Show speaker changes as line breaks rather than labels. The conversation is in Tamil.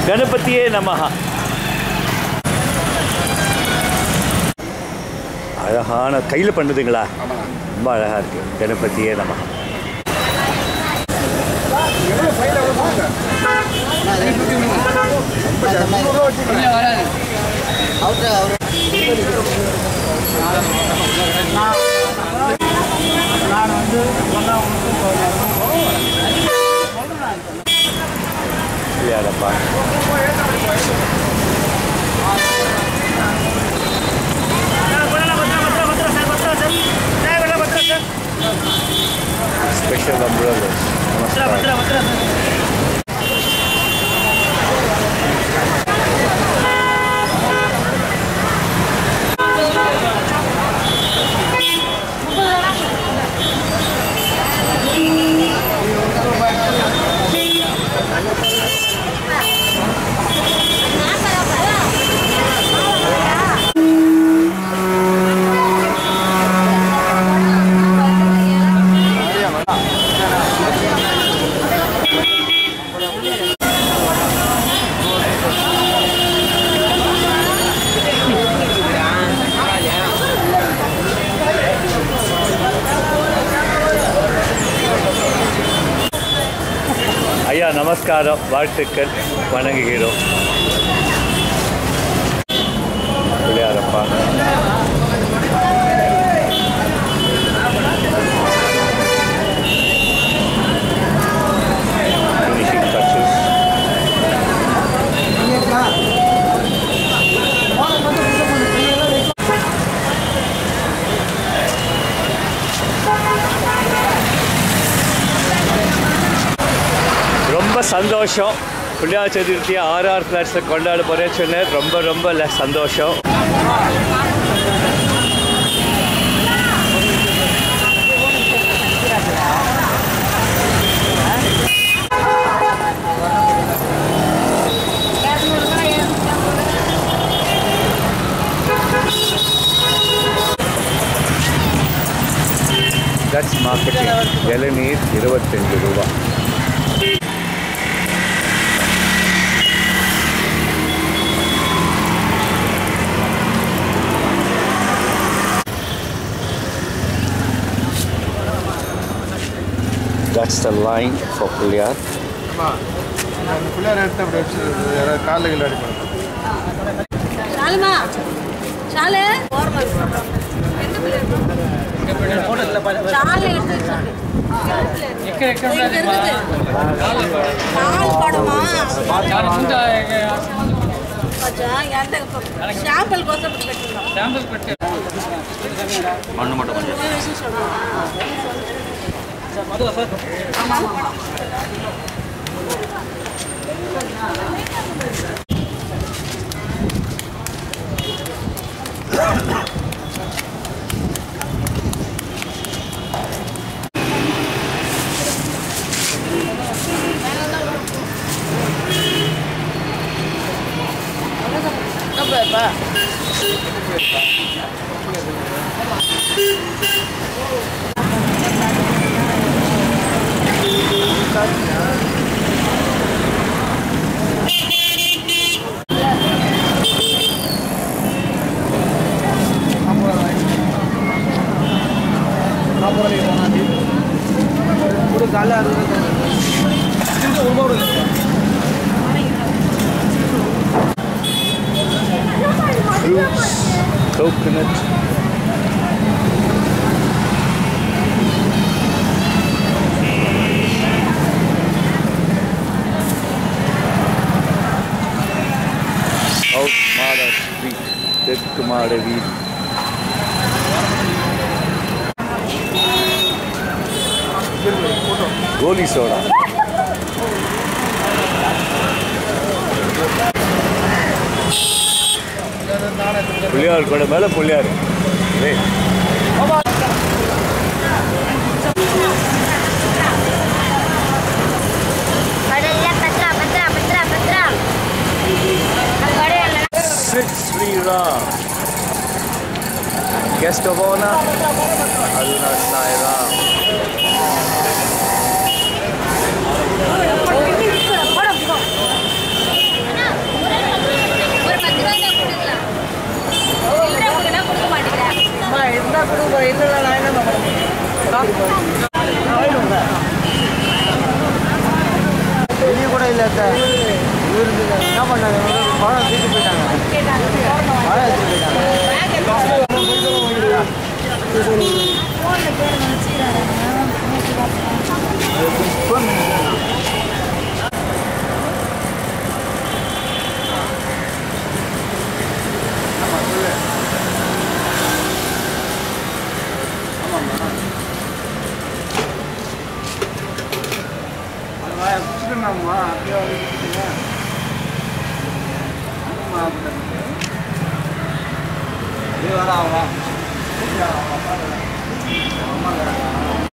கணபதியே நமஹா அழகான கையில் பண்ணுதுங்களா ரொம்ப அழகாக இருக்குது கணபதியே நமஹா இல்லையாடப்பா ஸ்பெஷல் அம்ப்ரல்லஸ் நமஸ்காரம் ஐயா நமஸ்காரம் வாழ்த்துக்கள் வணங்குகிறோம் பிள்ளையாரப்பா Finishing touches. ரொம்ப சந்தோஷம் பிள்ளையார் சதுர்த்தியை ஆர்ஆர் ஃப்ளாட்ஸில் கொண்டாட போகிறேன்னு சொன்னேன் ரொம்ப ரொம்ப ல- சந்தோஷம் தட்ஸ் மார்க்கெட்டிங் இளநீர் இருபத்தஞ்சு ரூபா That's the line for Pulyar.
Pillaiyar எடுத்து அப்படி வச்சு யாராவது காலில் கீழே அடிப்பாங்க
சாலுமா சாலு சாலு எடுத்து இங்க இருக்குது. நாலு படமா மச்சா, என்கிட்ட இப்ப சாம்பிள் கோசம் பெற்றுருந்தோம். மூணு விஷயம் சொல்றேன்.
Fruits, coconut. South Mara Street, தெற்கு மாட வீதி கோலி சோடா புள்ளியார் கூட மேலே புள்ளியார் டேய்.
ಕಡೆಲ್ಲ ಪತ್ರ ಪತ್ರ ಪತ್ರ ಪತ್ರ ಆ ಕಡೆ ಎಲ್ಲ
Six Sriram. Guest of honor, Aruna Sairam.
ಕೊಡು
இல்லை இவருக்கு என்ன பண்ணாங்க பழம் தூக்கி போயிட்டாங்க பழம் எடுத்துட்டு போயிட்டாங்க பிடிச்சிருந்தாம்மா அப்படியே வந்து பிடிச்சிங்க இது வர ஆகும்